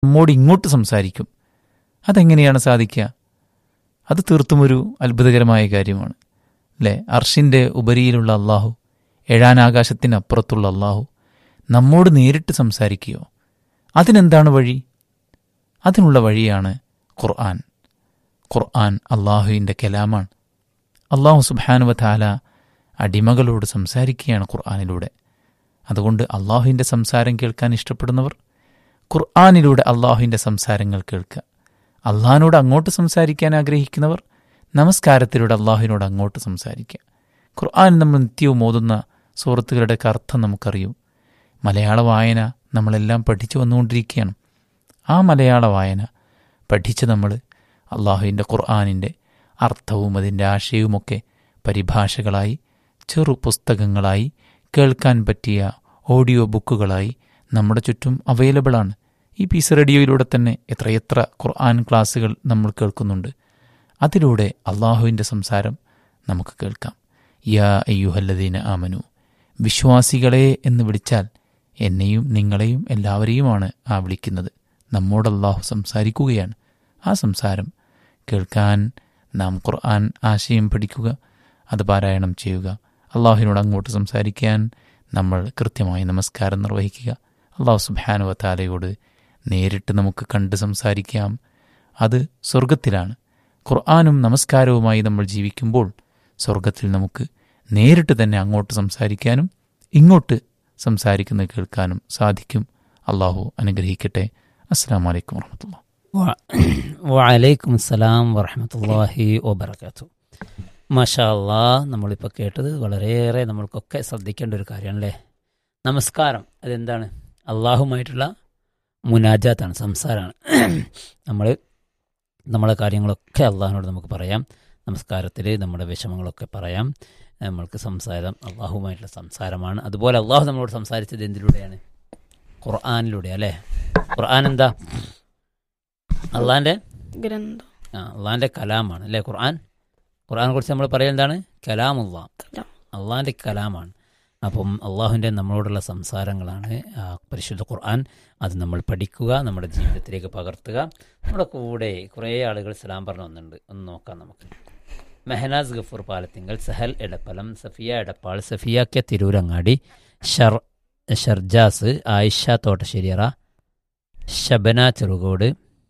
നമ്മോട് ഇങ്ങോട്ട് സംസാരിക്കും അതെങ്ങനെയാണ് സാധിക്കുക അത് തീർത്തും ഒരു അത്ഭുതകരമായ കാര്യമാണ് അല്ലേ അർഷിൻ്റെ ഉപരിയിലുള്ള അള്ളാഹു ഏഴാനാകാശത്തിനപ്പുറത്തുള്ള അള്ളാഹു നമ്മോട് നേരിട്ട് സംസാരിക്കുകയോ അതിനെന്താണ് വഴി അതിനുള്ള വഴിയാണ് ഖുർആൻ ഖുർആൻ അള്ളാഹുവിൻ്റെ കലാമാണ് അള്ളാഹു സുബാനുവ താല അടിമകളോട് സംസാരിക്കുകയാണ് ഖുർആാനിലൂടെ അതുകൊണ്ട് അള്ളാഹുവിൻ്റെ സംസാരം കേൾക്കാൻ ഇഷ്ടപ്പെടുന്നവർ ഖുർആാനിലൂടെ അള്ളാഹുവിൻ്റെ സംസാരങ്ങൾ കേൾക്കുക അള്ളാഹിനോട് അങ്ങോട്ട് സംസാരിക്കാൻ ആഗ്രഹിക്കുന്നവർ നമസ്കാരത്തിലൂടെ അള്ളാഹുവിനോട് അങ്ങോട്ട് സംസാരിക്കുക ഖുർആൻ നമ്മൾ നിത്യവും ഓതുന്ന സുഹൃത്തുക്കളുടെ അർത്ഥം നമുക്കറിയൂ മലയാള വായന നമ്മളെല്ലാം പഠിച്ചു വന്നുകൊണ്ടിരിക്കുകയാണ് ആ മലയാള വായന പഠിച്ച് നമ്മൾ അള്ളാഹുവിൻ്റെ ഖുർആാനിൻ്റെ അർത്ഥവും അതിൻ്റെ ആശയവുമൊക്കെ പരിഭാഷകളായി ചെറു പുസ്തകങ്ങളായി കേൾക്കാൻ പറ്റിയ ഓഡിയോ ബുക്കുകളായി നമ്മുടെ ചുറ്റും അവൈലബിളാണ് ഈ പീസ് റേഡിയോയിലൂടെ തന്നെ എത്രയെത്ര ഖുർആൻ ക്ലാസ്സുകൾ നമ്മൾ കേൾക്കുന്നുണ്ട് അതിലൂടെ അള്ളാഹുവിൻ്റെ സംസാരം നമുക്ക് കേൾക്കാം യാ അയ്യുഹല്ലദീന ആമനു വിശ്വാസികളെ എന്ന് വിളിച്ചാൽ എന്നെയും നിങ്ങളെയും എല്ലാവരെയുമാണ് ആ വിളിക്കുന്നത് നമ്മോട് അള്ളാഹു സംസാരിക്കുകയാണ് ആ സംസാരം കേൾക്കാൻ നാം ഖുർആൻ ആശയം പഠിക്കുക അത് പാരായണം ചെയ്യുക അള്ളാഹുവിനോട് അങ്ങോട്ട് സംസാരിക്കാൻ നമ്മൾ കൃത്യമായി നമസ്കാരം നിർവഹിക്കുക അള്ളാഹു സുബാനുവ താലയോട് നേരിട്ട് നമുക്ക് കണ്ട് സംസാരിക്കാം അത് സ്വർഗത്തിലാണ് ഖുർആാനും നമസ്കാരവുമായി നമ്മൾ ജീവിക്കുമ്പോൾ സ്വർഗത്തിൽ നമുക്ക് നേരിട്ട് തന്നെ അങ്ങോട്ട് സംസാരിക്കാനും ഇങ്ങോട്ട് സംസാരിക്കുന്നത് കേൾക്കാനും സാധിക്കും അള്ളാഹു അനുഗ്രഹിക്കട്ടെ അസ്സാം വലൈക്കും വർഹമത്തുള്ള വലൈക്കും അസ്സലാം വറഹമത്തല്ലാഹി വബർക്കാത്തു മാഷാ അല്ലാ നമ്മളിപ്പോൾ കേട്ടത് വളരെയേറെ നമ്മൾക്കൊക്കെ ശ്രദ്ധിക്കേണ്ട ഒരു കാര്യമാണല്ലേ നമസ്കാരം അതെന്താണ് അള്ളാഹുമായിട്ടുള്ള മുനാജാത്താണ് സംസാരമാണ് നമ്മൾ നമ്മളെ കാര്യങ്ങളൊക്കെ അള്ളാഹിനോട് നമുക്ക് പറയാം നമസ്കാരത്തിൽ നമ്മുടെ വിഷമങ്ങളൊക്കെ പറയാം നമ്മൾക്ക് സംസാരം അള്ളാഹുമായിട്ടുള്ള സംസാരമാണ് അതുപോലെ അള്ളാഹു നമ്മളോട് സംസാരിച്ചത് എന്തിലൂടെയാണ് ഖുർആാനിലൂടെ അല്ലേ ഖുർആൻ എന്താ അള്ളാഹിൻ്റെ ഗ്രന്ഥം ആ അള്ളാഹിൻ്റെ കലാമാണ് അല്ലേ ഖുർആൻ ഖുർആനെ കുറിച്ച് നമ്മൾ പറയുന്നത് എന്താണ് കലാമുള്ള കലാം. അള്ളാഹിൻ്റെ കലാമാണ് അപ്പം അള്ളാഹുവിൻ്റെ നമ്മളോടുള്ള സംസാരങ്ങളാണ് ആ പരിശുദ്ധ ഖുർആൻ അത് നമ്മൾ പഠിക്കുക നമ്മുടെ ജീവിതത്തിലേക്ക് പകർത്തുക നമ്മുടെ കൂടെ കുറേ ആളുകൾ സലാം പറഞ്ഞു വന്നിട്ടുണ്ട് ഒന്ന് നോക്കാം നമുക്ക് മെഹനാസ് ഗഫൂർ പാലത്തിങ്കൽ സഹൽ എടപ്പലം സഫിയ എടപ്പാൾ സഫിയ കെ തിരൂരങ്ങാടി ഷർ ഷർജാസ് ആയിഷ തോട്ടശ്ശേരിയറ ഷബന ചെറുകോട്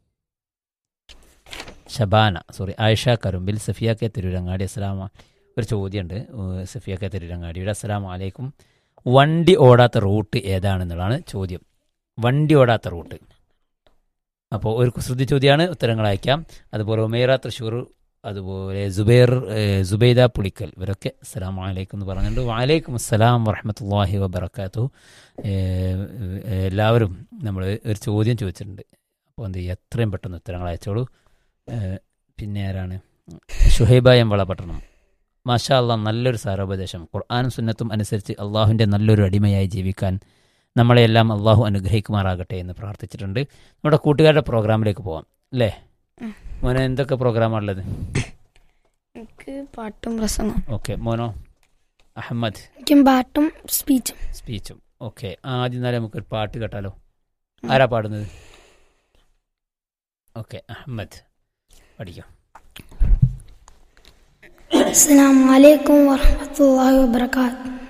ഷബാന സോറി ആയിഷ കരുമ്പിൽ സഫിയ കെ തിരുരങ്ങാടി അസ്സലാമ ഒരു ചോദ്യമുണ്ട് ഏഹ് സഫിയ കെ തിരുരങ്ങാടിയുടെ അസ്സലാം വലൈക്കും വണ്ടി ഓടാത്ത റൂട്ട് ഏതാണെന്നുള്ളതാണ് ചോദ്യം വണ്ടി ഓടാത്ത റൂട്ട് അപ്പോൾ ഒരു കുസൃതി ചോദ്യമാണ് ഉത്തരങ്ങൾ അയക്കാം അതുപോലെ ഉമേറ തൃശ്ശൂർ അതുപോലെ ജുബൈർ ഏഹ് സുബൈദ പുളിക്കൽ ഇവരൊക്കെ അസ്സലാം വലൈക്കും എന്ന് പറഞ്ഞിട്ടുണ്ട് വലൈക്കും അസ്സലാം വറഹമത്തല്ലാഹി വബർക്കാത്തു എല്ലാവരും നമ്മൾ ഒരു ചോദ്യം ചോദിച്ചിട്ടുണ്ട് അപ്പോൾ എന്ത് ചെയ്യുക എത്രയും പെട്ടെന്ന് ഉത്തരങ്ങൾ അയച്ചോളൂ ഏഹ് പിന്നെ ആരാണ് ഷുഹൈബ എം വളപട്ടണം മാഷാ അള്ളാഹ് നല്ലൊരു സാരോപദേശം ഖുർആാനും സുന്നത്തും അനുസരിച്ച് അള്ളാഹുവിൻ്റെ നല്ലൊരു അടിമയായി ജീവിക്കാൻ നമ്മളെല്ലാം അള്ളാഹു അനുഗ്രഹിക്കുമാറാകട്ടെ എന്ന് പ്രാർത്ഥിച്ചിട്ടുണ്ട് നമ്മുടെ കൂട്ടുകാരുടെ പ്രോഗ്രാമിലേക്ക് പോവാം അല്ലേ ഉം. മോനെ എന്തൊക്കെ പ്രോഗ്രാമാണുള്ളത് എനിക്ക് പാട്ടും പ്രസംഗം ഓക്കെ മോനോ അഹമ്മദ് എനിക്കും പാട്ടും സ്പീച്ചും സ്പീച്ചും ഓക്കെ ആദ്യം നേരം നമുക്കൊരു പാട്ട് കേട്ടാലോ ആരാ പാടുന്നത് ഓക്കെ അഹമ്മദ് പഠിക്കാം അസ്സാം വലൈക്കും വാഹമത്തല്ലാഹി വാബർക്കാത്ത്